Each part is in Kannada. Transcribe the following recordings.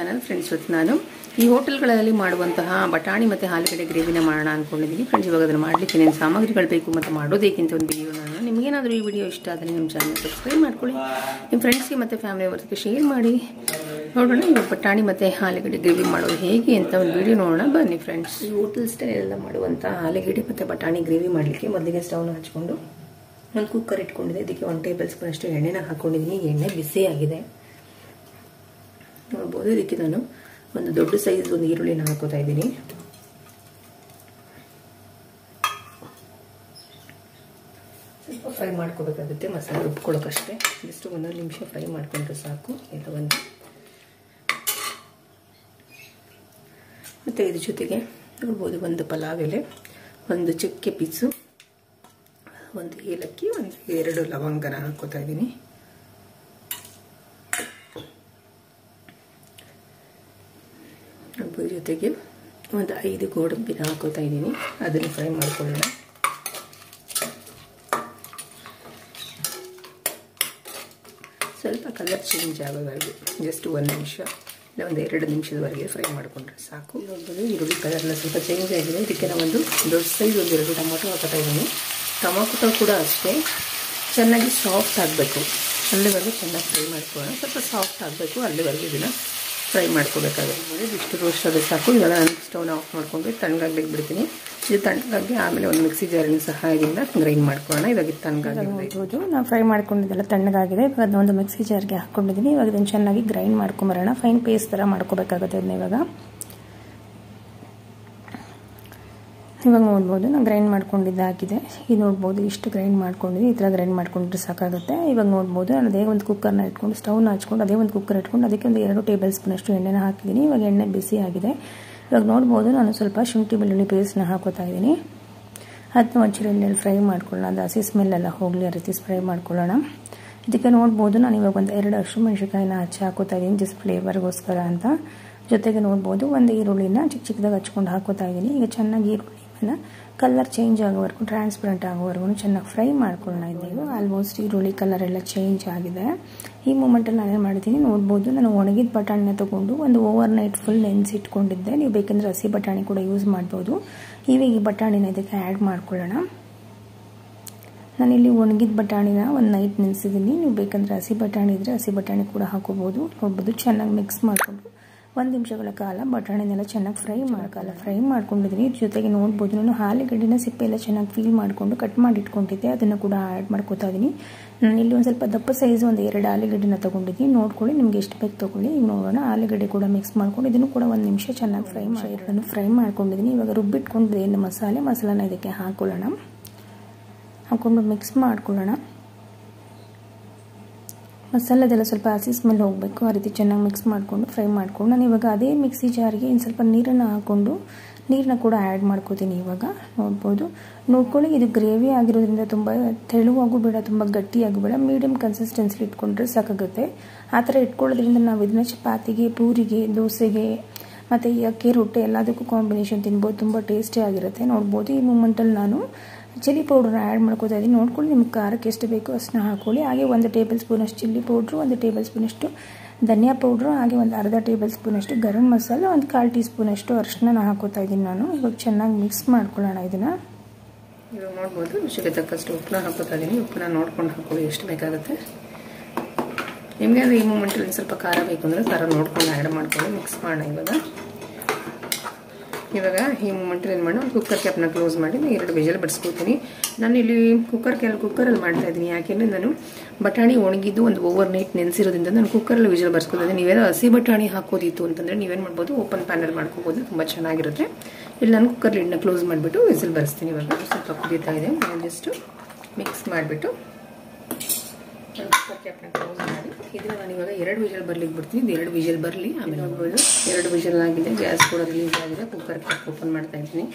ಚಾನಲ್ ಫ್ರೆಂಡ್ಸ್ ಇವತ್ತು ನಾನು ಈ ಹೋಟೆಲ್ಗಳಲ್ಲಿ ಮಾಡುವಂತಹ ಬಟಾಣಿ ಮತ್ತು ಆಲೂಗಡ್ಡೆ ಗ್ರೇವಿನ ಮಾಡೋಣ ಅಂದ್ಕೊಂಡಿದ್ದೀನಿ ಫ್ರೆಂಡ್ಸ್ ಇವಾಗ ಅದನ್ನು ಮಾಡಲಿಕ್ಕೆ ಏನೇನು ಸಾಮಗ್ರಿಗಳು ಬೇಕು ಮತ್ತು ಮಾಡೋದೇಕಿಂತ ಒಂದು ವಿಡಿಯೋ ನಾನು ನಿಮಗೇನಾದರೂ ಈ ವಿಡಿಯೋ ಇಷ್ಟ ಆದರೆ ನಿಮ್ಮ ಚಾನಲ್ ಸಬ್ಸ್ಕ್ರೈಬ್ ಮಾಡ್ಕೊಳ್ಳಿ ನಿಮ್ಮ ಫ್ರೆಂಡ್ಸ್ಗೆ ಮತ್ತು ಫ್ಯಾಮಿಲಿ ವರ್ಸ್ಗೆ ಶೇರ್ ಮಾಡಿ ನೋಡೋಣ ಇವಾಗ ಬಟಾಣಿ ಮತ್ತು ಆಲೂಗಡ್ಡೆ ಗ್ರೇವಿ ಮಾಡೋದು ಹೇಗೆ ಅಂತ ಒಂದು ವಿಡಿಯೋ ನೋಡೋಣ ಬನ್ನಿ ಫ್ರೆಂಡ್ಸ್ ಈ ಹೋಟೆಲ್ ಸ್ಟೈಲ್ ಎಲ್ಲ ಮಾಡುವಂಥ ಆಲೂಗಡ್ಡೆ ಮತ್ತು ಬಟಾಣಿ ಗ್ರೇವಿ ಮಾಡಲಿಕ್ಕೆ ಮೊದಲಿಗೆ ಸ್ಟವ್ನ ಹಚ್ಕೊಂಡು ಒಂದು ಕುಕ್ಕರ್ ಇಟ್ಕೊಂಡಿದೆ ಇದಕ್ಕೆ ಒನ್ ಟೇಬಲ್ ಸ್ಪೂನ್ ಅಷ್ಟು ಎಣ್ಣೆನ ಹಾಕ್ಕೊಂಡಿದ್ದೀನಿ ಎಣ್ಣೆ ಬಿಸಿ ಆಗಿದೆ ನೋಡ್ಬೋದು ಇದಕ್ಕೆ ನಾನು ಒಂದು ದೊಡ್ಡ ಸೈಜ್ ಒಂದು ಈರುಳ್ಳಿನ ಹಾಕೋತಾ ಇದ್ದೀನಿ ಸ್ವಲ್ಪ ಫ್ರೈ ಮಾಡ್ಕೋಬೇಕಾಗುತ್ತೆ ಮಸಾಲೆ ರುಬ್ಕೊಳ್ಳೋಕಷ್ಟೇ ಜಸ್ಟ್ ಒಂದೊಂದು ನಿಮಿಷ ಫ್ರೈ ಮಾಡ್ಕೊಂಡ್ರೆ ಸಾಕು ಎಲ್ಲ ಒಂದು ಮತ್ತು ಇದ್ರ ಜೊತೆಗೆ ನೋಡ್ಬೋದು ಒಂದು ಪಲಾವ್ ಎಲೆ ಒಂದು ಚಕ್ಕೆ ಪೀಸು ಒಂದು ಏಲಕ್ಕಿ ಒಂದು ಎರಡು ಲವಂಗನ ಹಾಕೋತಾ ಇದ್ದೀನಿ ಅದ್ರ ಜೊತೆಗೆ ಒಂದು ಐದು ಗೋಡಂಬಿನ ಹಾಕೋತಾ ಇದ್ದೀನಿ ಅದನ್ನು ಫ್ರೈ ಮಾಡ್ಕೊಳ್ಳೋಣ ಸ್ವಲ್ಪ ಕಲರ್ ಚೇಂಜ್ ಆಗೋವರೆಗೆ ಜಸ್ಟ್ ಒಂದು ನಿಮಿಷ ಇಲ್ಲ ಒಂದು ಎರಡು ನಿಮಿಷದವರೆಗೆ ಫ್ರೈ ಮಾಡಿಕೊಂಡ್ರೆ ಸಾಕು ನೋಡ್ಬೋದು ಈರುಳ್ಳಿ ಕಲರ್ನ ಸ್ವಲ್ಪ ಚೇಂಜ್ ಆಗಿದೆ ಇದಕ್ಕೆ ನಾವು ಒಂದು ದೊಡ್ಡ ಸೈಜ್ ಒಂದು ಎರಡು ಟೊಮೊಟೊ ಹಾಕೋತಾ ಇದ್ದೀನಿ ಟೊಮೊಟೊ ಕೂಡ ಅಷ್ಟೇ ಚೆನ್ನಾಗಿ ಸಾಫ್ಟ್ ಆಗಬೇಕು ಅಲ್ಲಿವರೆಗೂ ಚೆನ್ನಾಗಿ ಫ್ರೈ ಮಾಡ್ಕೊಳ್ಳೋಣ ಸ್ವಲ್ಪ ಸಾಫ್ಟ್ ಆಗಬೇಕು ಅಲ್ಲಿವರೆಗೂ ಇದನ್ನು ಫ್ರೈ ಮಾಡ್ಕೋಬೇಕಾಗುತ್ತೆ ಇಷ್ಟು ರೋಸ್ಟ್ ಆದರೆ ಸಾಕು ಇವಾಗ ನಾನು ಸ್ಟವ್ನ ಆಫ್ ಮಾಡಿಕೊಂಡು ತಣ್ಣಗಾಗ್ಲಿಕ್ಕೆ ಬಿಡ್ತೀನಿ ಇದು ತಣ್ಣಗಾಗಿ ಆಮೇಲೆ ಒಂದು ಮಿಕ್ಸಿ ಜಾರಿನ ಸಹಾಯದಿಂದ ಗ್ರೈಂಡ್ ಮಾಡ್ಕೊಳ್ಳೋಣ ಇವಾಗ ತಣ್ಣಗಾಗಿ ನೋಡ್ಬೋದು ನಾವು ಫ್ರೈ ಮಾಡ್ಕೊಂಡಿದ್ದೆಲ್ಲ ತಣ್ಣಗಾಗಿದೆ ಇವಾಗ ಅದನ್ನ ಒಂದು ಮಿಕ್ಸಿ ಜಾರ್ಗೆ ಹಾಕ್ಕೊಂಡಿದ್ದೀನಿ ಇವಾಗ ಇದನ್ನು ಚೆನ್ನಾಗಿ ಗ್ರೈಂಡ್ ಮಾಡ್ಕೊಂಬರೋಣ ಫೈನ್ ಪೇಸ್ಟ್ ಥರ ಮಾಡ್ಕೋಬೇಕಾಗುತ್ತೆ ಅದನ್ನ ಇವಾಗ ಇವಾಗ ನೋಡ್ಬೋದು ನಾನು ಗ್ರೈಂಡ್ ಮಾಡ್ಕೊಂಡಿದ್ದಾಗಿದೆ ಇದು ನೋಡ್ಬೋದು ಇಷ್ಟು ಗ್ರೈಂಡ್ ಮಾಡ್ಕೊಂಡಿದ್ದೀನಿ ಈ ಥರ ಗ್ರೈಂಡ್ ಮಾಡ್ಕೊಂಡ್ರೆ ಸಾಕಾಗುತ್ತೆ ಇವಾಗ ನೋಡ್ಬೋದು ನಾನು ಅದೇ ಒಂದು ಕುಕ್ಕರ್ನ ಇಟ್ಕೊಂಡು ಸ್ಟವ್ನ ಹಚ್ಕೊಂಡು ಅದೇ ಒಂದು ಕುಕ್ಕರ್ ಇಟ್ಕೊಂಡು ಅದಕ್ಕೆ ಒಂದು ಎರಡು ಟೇಬಲ್ ಸ್ಪೂನಷ್ಟು ಎಣ್ಣೆನ ಹಾಕಿದ್ದೀನಿ ಇವಾಗ ಎಣ್ಣೆ ಬಿಸಿ ಆಗಿದೆ ಇವಾಗ ನೋಡ್ಬೋದು ನಾನು ಸ್ವಲ್ಪ ಶುಂಠಿ ಬೆಳ್ಳುಳ್ಳಿ ಪೇಸ್ಟ್ನ ಹಾಕೋತಾ ಇದ್ದೀನಿ ಅದನ್ನ ಒಂಚೂರು ಎಣ್ಣೆಲಿ ಫ್ರೈ ಮಾಡ್ಕೊಳ್ಳೋಣ ಅದು ಹಸಿ ಸ್ಮೆಲ್ಲೆಲ್ಲ ಹೋಗಲಿ ಆ ರೀತಿ ಫ್ರೈ ಮಾಡ್ಕೊಳ್ಳೋಣ ಇದಕ್ಕೆ ನೋಡ್ಬೋದು ನಾನು ಇವಾಗ ಒಂದು ಎರಡು ಹಸಿಮೆಣ್ಸಿಕಾಯಿನ ಹಚ್ಚಿ ಹಾಕೋತಾ ಇದ್ದೀನಿ ಜಸ್ಟ್ ಫ್ಲೇವರ್ಗೋಸ್ಕರ ಅಂತ ಜೊತೆಗೆ ನೋಡ್ಬೋದು ಒಂದು ಈರುಳ್ಳಿನ ಚಿಕ್ಕ ಚಿಕ್ಕದಾಗಿ ಹಚ್ಕೊಂಡು ಹಾಕೋತಾ ಇದ್ದೀನಿ ಈಗ ಚೆನ್ನಾಗಿ ಈರುಳ್ಳಿನ ಕಲರ್ ಚೇಂಜ್ ಆಗೋವರೆಗೂ ಟ್ರಾನ್ಸ್ಪರೆಂಟ್ ಆಗೋವರೆಗೂ ಚೆನ್ನಾಗಿ ಫ್ರೈ ಮಾಡ್ಕೊಳ್ಳೋಣ ಇದ್ದೀವಿ ಆಲ್ಮೋಸ್ಟ್ ಈರುಳ್ಳಿ ಕಲರ್ ಎಲ್ಲ ಚೇಂಜ್ ಆಗಿದೆ ಈ ಮೂಮೆಂಟಲ್ಲಿ ನಾನೇನು ಮಾಡಿದ್ದೀನಿ ನೋಡ್ಬೋದು ನಾನು ಒಣಗಿದ ಬಟಾಣಿನ ತೊಗೊಂಡು ಒಂದು ಓವರ್ ನೈಟ್ ಫುಲ್ ನೆನೆಸಿಟ್ಕೊಂಡಿದ್ದೆ ನೀವು ಬೇಕೆಂದರೆ ಹಸಿ ಬಟಾಣಿ ಕೂಡ ಯೂಸ್ ಮಾಡ್ಬೋದು ಇವಾಗ ಈ ಬಟಾಣಿನ ಇದಕ್ಕೆ ಆ್ಯಡ್ ಮಾಡ್ಕೊಳ್ಳೋಣ ನಾನಿಲ್ಲಿ ಒಣಗಿದ ಬಟಾಣಿನ ಒಂದು ನೈಟ್ ನೆನೆಸಿದ್ದೀನಿ ನೀವು ಬೇಕಂದರೆ ಹಸಿ ಬಟಾಣಿ ಇದ್ದರೆ ಹಸಿ ಬಟಾಣಿ ಕೂಡ ಹಾಕೋಬೋದು ನೋಡ್ಬೋದು ಚೆನ್ನಾಗಿ ಮಿಕ್ಸ್ ಮಾಡಿಕೊಂಡು ಒಂದು ನಿಮಿಷಗಳ ಕಾಲ ಬಟಾಣಿನೆಲ್ಲ ಚೆನ್ನಾಗಿ ಫ್ರೈ ಮಾಡೋಕ್ಕಲ್ಲ ಫ್ರೈ ಮಾಡ್ಕೊಂಡಿದ್ದೀನಿ ಜೊತೆಗೆ ನೋಡ್ಬೋದು ನಾನು ಆಲೂಗಡ್ಡೆನ ಸಿಪ್ಪೆ ಎಲ್ಲ ಚೆನ್ನಾಗಿ ಫೀಲ್ ಮಾಡಿಕೊಂಡು ಕಟ್ ಮಾಡಿ ಇಟ್ಕೊಂಡಿದ್ದೆ ಅದನ್ನು ಕೂಡ ಆ್ಯಡ್ ಮಾಡ್ಕೋತಾ ಇದ್ದೀನಿ ನಾನು ಇಲ್ಲಿ ಒಂದು ಸ್ವಲ್ಪ ದಪ್ಪ ಸೈಜ್ ಒಂದು ಎರಡು ಆಲೂಗಡ್ಡೆನ ತೊಗೊಂಡಿದ್ದೀನಿ ನೋಡ್ಕೊಳ್ಳಿ ನಿಮ್ಗೆ ಎಷ್ಟು ಬೇಕು ತೊಗೊಳ್ಳಿ ಈಗ ನೋಡೋಣ ಆಲೂಗಡ್ಡೆ ಕೂಡ ಮಿಕ್ಸ್ ಮಾಡ್ಕೊಂಡು ಇದನ್ನು ಕೂಡ ಒಂದು ನಿಮಿಷ ಚೆನ್ನಾಗಿ ಫ್ರೈ ಮಾಡಿ ಎರಡನ್ನು ಫ್ರೈ ಮಾಡ್ಕೊಂಡಿದ್ದೀನಿ ಇವಾಗ ರುಬ್ಬಿಟ್ಕೊಂಡು ಏನು ಮಸಾಲೆ ಮಸಾಲಾನ ಇದಕ್ಕೆ ಹಾಕೊಳ್ಳೋಣ ಹಾಕ್ಕೊಂಡು ಮಿಕ್ಸ್ ಮಾಡ್ಕೊಳ್ಳೋಣ ಮಸಾಲದೆಲ್ಲ ಸ್ವಲ್ಪ ಹಸಿ ಸ್ಮೆಲ್ ಹೋಗಬೇಕು ಆ ರೀತಿ ಚೆನ್ನಾಗಿ ಮಿಕ್ಸ್ ಮಾಡಿಕೊಂಡು ಫ್ರೈ ಮಾಡ್ಕೊಂಡು ನಾನು ಇವಾಗ ಅದೇ ಮಿಕ್ಸಿ ಜಾರಿಗೆ ಇನ್ನು ಸ್ವಲ್ಪ ನೀರನ್ನು ಹಾಕ್ಕೊಂಡು ನೀರನ್ನ ಕೂಡ ಆ್ಯಡ್ ಮಾಡ್ಕೋತೀನಿ ಇವಾಗ ನೋಡ್ಬೋದು ನೋಡ್ಕೊಳ್ಳಿ ಇದು ಗ್ರೇವಿ ಆಗಿರೋದ್ರಿಂದ ತುಂಬ ತೆಳುವಾಗೂ ಬೇಡ ತುಂಬ ಗಟ್ಟಿಯಾಗೂ ಬೇಡ ಮೀಡಿಯಮ್ ಕನ್ಸಿಸ್ಟೆನ್ಸಿ ಇಟ್ಕೊಂಡ್ರೆ ಸಾಕಾಗುತ್ತೆ ಆ ಥರ ಇಟ್ಕೊಳ್ಳೋದ್ರಿಂದ ನಾವು ಇದನ್ನ ಚಪಾತಿಗೆ ಪೂರಿಗೆ ದೋಸೆಗೆ ಮತ್ತು ಈ ಅಕ್ಕಿ ರೊಟ್ಟಿ ಎಲ್ಲದಕ್ಕೂ ಕಾಂಬಿನೇಷನ್ ತಿನ್ಬೋದು ತುಂಬ ಟೇಸ್ಟಿ ಆಗಿರುತ್ತೆ ನೋಡ್ಬೋದು ಈ ಮೂಮೆಂಟಲ್ಲಿ ನಾನು ಚಿಲ್ಲಿ ಪೌಡ್ರನ್ನ ಆ್ಯಡ್ ಮಾಡ್ಕೋತಾ ಇದ್ದೀನಿ ನೋಡ್ಕೊಂಡು ನಿಮ್ಗೆ ಖಾರಕ್ಕೆ ಎಷ್ಟು ಬೇಕೋ ಅಷ್ಟನ್ನ ಹಾಕೊಳ್ಳಿ ಹಾಗೆ ಒಂದು ಟೇಬಲ್ ಸ್ಪೂನಷ್ಟು ಚಿಲ್ಲಿ ಪೌಡ್ರು ಒಂದು ಟೇಬಲ್ ಸ್ಪೂನಷ್ಟು ಧನಿಯಾ ಪೌಡ್ರು ಹಾಗೆ ಒಂದು ಅರ್ಧ ಟೇಬಲ್ ಸ್ಪೂನಷ್ಟು ಗರಂ ಮಸಾಲ ಒಂದು ಕಾಲು ಟೀ ಸ್ಪೂನಷ್ಟು ಅರಿಶಿನ ಹಾಕೋತಾ ಇದ್ದೀನಿ ನಾನು ಇವಾಗ ಚೆನ್ನಾಗಿ ಮಿಕ್ಸ್ ಮಾಡ್ಕೊಳ್ಳೋಣ ಇದನ್ನು ಇವಾಗ ನೋಡ್ಬೋದು ರುಚಿಗೆ ತಕ್ಕಷ್ಟು ಉಪ್ಪನ್ನ ಹಾಕೋತಾ ಇದ್ದೀನಿ ಉಪ್ಪನ್ನ ನೋಡ್ಕೊಂಡು ಹಾಕೊಳ್ಳಿ ಎಷ್ಟು ಬೇಕಾಗುತ್ತೆ ನಿಮಗೆ ಅದು ಈ ಮೂಮೆಂಟಲ್ಲಿ ಸ್ವಲ್ಪ ಖಾರ ಬೇಕು ಅಂದರೆ ಖಾರ ನೋಡ್ಕೊಂಡು ಆ್ಯಡ್ ಮಾಡ್ಕೊಳ್ಳಿ ಮಿಕ್ಸ್ ಮಾಡೋಣ ಇವಾಗ ಇವಾಗ ಈ ಮೂಮೆಂಟಲ್ಲಿ ಏನು ಮಾಡೋಣ ಕುಕ್ಕರ್ ಕ್ಯಾಪ್ನ ಕ್ಲೋಸ್ ಮಾಡಿ ಎರಡು ವಿಜಲ್ ಬಡಿಸ್ಕೊತೀನಿ ನಾನು ಇಲ್ಲಿ ಕುಕ್ಕರ್ ಕ್ಯಾಲ್ ಕುಕ್ಕರಲ್ಲಿ ಮಾಡ್ತಾ ಇದ್ದೀನಿ ಯಾಕೆಂದರೆ ನಾನು ಬಟಾಣಿ ಒಣಗಿದ್ದು ಒಂದು ಓವರ್ ನೈಟ್ ನೆನೆಸಿರೋದ್ರಿಂದ ನಾನು ಕುಕ್ಕರಲ್ಲಿ ವಿಜಲ್ ಬರ್ಸ್ಕೊತೀನಿ ನೀವೇನೋ ಹಸಿ ಬಟಾಣಿ ಹಾಕೋದಿತ್ತು ಅಂತಂದರೆ ನೀವೇನು ಮಾಡ್ಬೋದು ಓಪನ್ ಪ್ಯಾನಲ್ಲಿ ಮಾಡ್ಕೋಬೋದು ತುಂಬ ಚೆನ್ನಾಗಿರುತ್ತೆ ಇಲ್ಲಿ ನಾನು ಕುಕ್ಕರ್ ಲಿಡ್ನ ಕ್ಲೋಸ್ ಮಾಡಿಬಿಟ್ಟು ವಿಸಿಲ್ ಬರೆಸ್ತೀನಿ ಇವಾಗ ಸ್ವಲ್ಪ ಕುದೀತಾ ಇದೆ ಜಸ್ಟ್ ಮಿಕ್ಸ್ ಮಾಡಿಬಿಟ್ಟು ಕುಕ್ಕರ್ ಕ್ಯಾಪ್ನ ಕ್ಲೋಸ್ ಮಾಡಿ ಇದನ್ನ ನಾನು ಇವಾಗ ಎರಡು ವಿಜಲ್ ಬರ್ಲಿಕ್ಕೆ ಬಿಡ್ತೀನಿ ಇದು ಎರಡು ವಿಜಲ್ ಬರಲಿ ಆಮೇಲೆ ನೋಡ್ಬೋದು ಎರಡು ವಿಜಲ್ ಆಗಿದೆ ಗ್ಯಾಸ್ ಕೂಡ ರಿಲೀಸ್ ಆಗಿದೆ ಕುಕ್ಕರ್ ಕ್ಯಾಪ್ ಓಪನ್ ಮಾಡ್ತಾ ಇದ್ದೀನಿ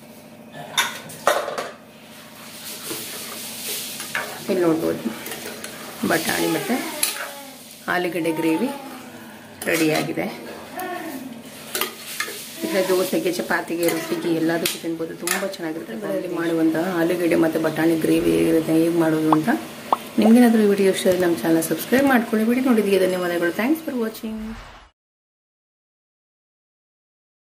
ಇಲ್ಲಿ ನೋಡ್ಬೋದು ಬಟಾಣಿ ಮತ್ತು ಆಲೂಗಡ್ಡೆ ಗ್ರೇವಿ ರೆಡಿಯಾಗಿದೆ ಇದನ್ನ ದೋಸೆಗೆ ಚಪಾತಿಗೆ ರೊಟ್ಟಿಗೆ ಎಲ್ಲದಕ್ಕೂ ತಿನ್ಬೋದು ತುಂಬ ಚೆನ್ನಾಗಿರುತ್ತೆ ಮನೆಯಲ್ಲಿ ಮಾಡುವಂತಹ ಆಲೂಗಡ್ಡೆ ಮತ್ತು ಬಟಾಣಿ ಗ್ರೇವಿ ಹೇಗಿರುತ್ತೆ ಹೇಗೆ ಮಾಡೋದು ಅಂತ ನಿಮಗೇನಾದರೂ ಈ ವಿಡಿಯೋ ಇಷ್ಟ ನಮ್ಮ ಚಾನಲ್ ಸಬ್ಸ್ಕ್ರೈಬ್ ಮಾಡ್ಕೊಳ್ಳಿ ವಿಡಿಯೋ ನೋಡಿದ್ದೀವಿ ಧನ್ಯವಾದಗಳು ಥ್ಯಾಂಕ್ಸ್ ಫಾರ್ ವಾಚಿಂಗ್